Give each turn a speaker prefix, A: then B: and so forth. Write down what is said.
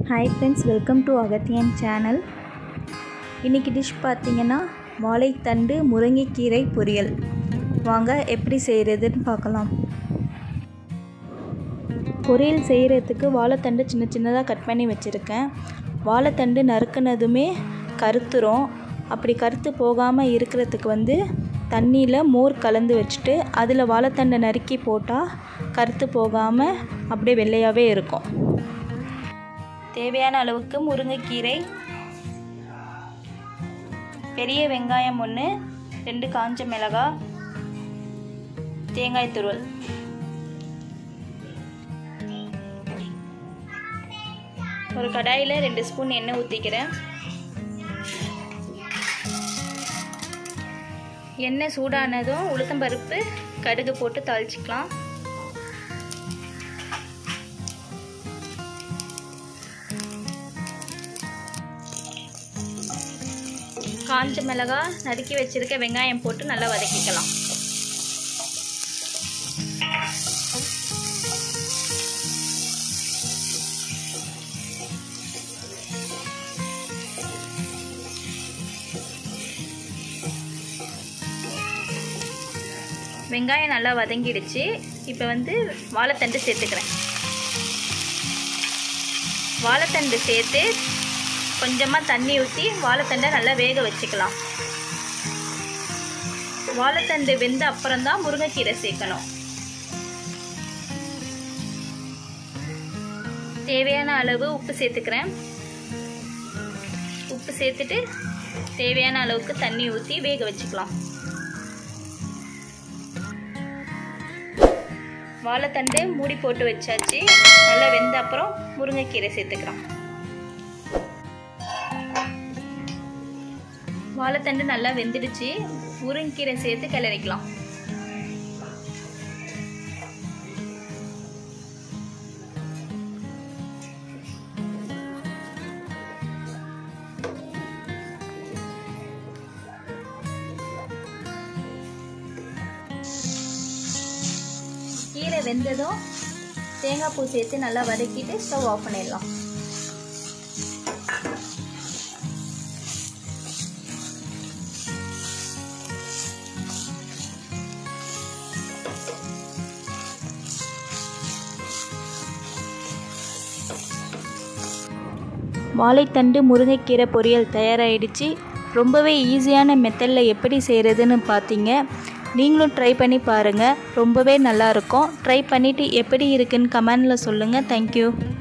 A: hi friends welcome to Agathiyan channel இன்றைக்கி dish பார்த்தீங்கன்னா வாழைத்தண்டு முருங்கைக்கீரை பொரியல் வாங்க எப்படி செய்கிறதுன்னு பார்க்கலாம் பொரியல் செய்கிறதுக்கு வாழைத்தண்டு சின்ன சின்னதாக கட் பண்ணி வச்சுருக்கேன் வாழைத்தண்டு நறுக்குனதுமே கருத்துரும் அப்படி கருத்து போகாமல் இருக்கிறதுக்கு வந்து தண்ணியில் மோர் கலந்து வச்சுட்டு அதில் வாழைத்தண்டை நறுக்கி போட்டால் கருத்து போகாமல் அப்படியே வெள்ளையாகவே இருக்கும் தேவையான அளவுக்கு முருங்கைக்கீரை பெரிய வெங்காயம் ஒன்று ரெண்டு காஞ்ச மிளகாய் தேங்காய் துருவல் ஒரு கடாயில் ரெண்டு ஸ்பூன் எண்ணெய் ஊற்றிக்கிறேன் எண்ணெய் சூடானதும் உளுத்தம்பருப்பு கடுகு போட்டு தாளிச்சிக்கலாம் காஞ்ச மிளகாய் நறுக்கி வச்சிருக்க வெங்காயம் போட்டு நல்லா வதக்கிக்கலாம் வெங்காயம் நல்லா வதங்கிடுச்சு இப்போ வந்து வாழைத்தண்டு சேர்த்துக்கிறேன் வாழைத்தண்டு சேர்த்து கொஞ்சமாக தண்ணி ஊற்றி வாழைத்தண்டை நல்லா வேக வச்சுக்கலாம் வாழைத்தண்டு வெந்த அப்புறம் தான் முருங்கைக்கீரை சேர்க்கணும் தேவையான அளவு உப்பு சேர்த்துக்கிறேன் உப்பு சேர்த்துட்டு தேவையான அளவுக்கு தண்ணி ஊற்றி வேக வச்சுக்கலாம் வாழைத்தண்டு மூடி போட்டு வச்சாச்சு நல்லா வெந்த அப்புறம் முருங்கைக்கீரை சேர்த்துக்கலாம் வாழைத்தண்டு நல்லா வெந்துடுச்சு முருங்கீரை சேர்த்து கிளறிக்கலாம் கீரை வெந்ததும் தேங்காய் பூ சேர்த்து நல்லா வதக்கிட்டு ஸ்டவ் ஆஃப் பண்ணிடலாம் வாழைத்தண்டு முருங்கைக்கீரை பொரியல் தயாராகிடுச்சு ரொம்பவே ஈஸியான மெத்தடில் எப்படி செய்கிறதுன்னு பார்த்தீங்க நீங்களும் ட்ரை பண்ணி பாருங்கள் ரொம்பவே நல்லாயிருக்கும் ட்ரை பண்ணிவிட்டு எப்படி இருக்குன்னு கமெண்டில் சொல்லுங்கள் தேங்க்யூ